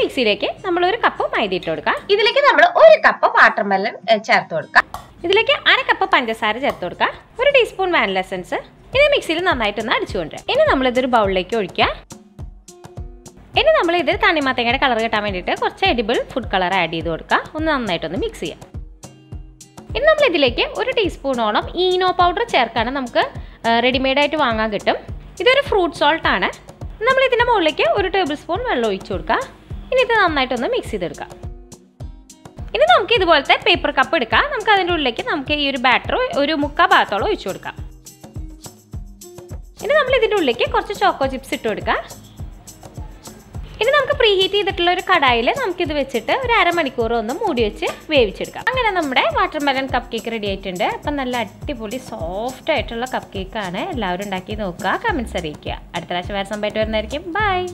മിക്സിയിലേക്ക് നമ്മൾ ഒരു കപ്പ് മൈദ ഇട്ട് കൊടുക്കാം ഇതിലേക്ക് നമ്മൾ ഒരു കപ്പ് വാട്ടർമെലൺ ചേർത്ത് കൊടുക്കാം ഇതിലേക്ക് അര കപ്പ് പഞ്ചസാര ചേർത്ത് കൊടുക്കുക ഒരു ടീസ്പൂൺ വാനില എസൻസ് ഇത് മിക്സിയിൽ നന്നായിട്ടൊന്ന് അടിച്ചു കൊണ്ടുവരാം ഇനി നമ്മൾ ഇതൊരു ബൗളിലേക്ക് ഒഴിക്കുക ഇനി നമ്മൾ ഇതിൽ തണ്ണിമത്തങ്ങയുടെ കളർ കിട്ടാൻ വേണ്ടിയിട്ട് കുറച്ച് എഡിബിൾ ഫുഡ് കളർ ആഡ് ചെയ്ത് കൊടുക്കുക ഒന്ന് നന്നായിട്ടൊന്ന് മിക്സ് ചെയ്യാം ഇനി നമ്മൾ ഇതിലേക്ക് ഒരു ടീസ്പൂണോളം ഈനോ പൗഡർ ചേർക്കാണ് നമുക്ക് റെഡിമെയ്ഡ് ആയിട്ട് വാങ്ങാൻ കിട്ടും ഇതൊരു ഫ്രൂട്ട് സോൾട്ട് ആണ് നമ്മൾ ഇതിൻ്റെ മുകളിലേക്ക് ഒരു ടേബിൾ സ്പൂൺ വെള്ളം ഒഴിച്ചു കൊടുക്കുക ഇനി ഇത് നന്നായിട്ടൊന്ന് മിക്സ് ചെയ്തെടുക്കാം ഇനി നമുക്ക് ഇതുപോലത്തെ പേപ്പർ കപ്പ് എടുക്കാം നമുക്ക് അതിൻ്റെ ഉള്ളിലേക്ക് നമുക്ക് ഈ ഒരു ബാറ്റർ ഒരു മുക്കാ ഭാഗത്തോളം ഒഴിച്ചു കൊടുക്കാം ഇനി നമ്മൾ ഇതിൻ്റെ ഉള്ളിലേക്ക് കുറച്ച് ചോക്കോ ചിപ്സ് ഇട്ട് കൊടുക്കാം ഇനി നമുക്ക് പ്രീ ഹീറ്റ് ചെയ്തിട്ടുള്ള ഒരു കടായിൽ നമുക്കിത് വെച്ചിട്ട് ഒരു അരമണിക്കൂർ ഒന്ന് മൂടി വെച്ച് വേവിച്ചെടുക്കാം അങ്ങനെ നമ്മുടെ watermelon cupcake ready ആയിട്ടുണ്ട് അപ്പം നല്ല അടിപൊളി സോഫ്റ്റ് ആയിട്ടുള്ള കപ്പ് കേക്കാണ് എല്ലാവരും ഉണ്ടാക്കി നോക്കുക കമൻസ് അറിയിക്കുക അടുത്ത പ്രാവശ്യം വേറെ സംഭവമായിട്ട് വരുന്നതായിരിക്കും ബൈ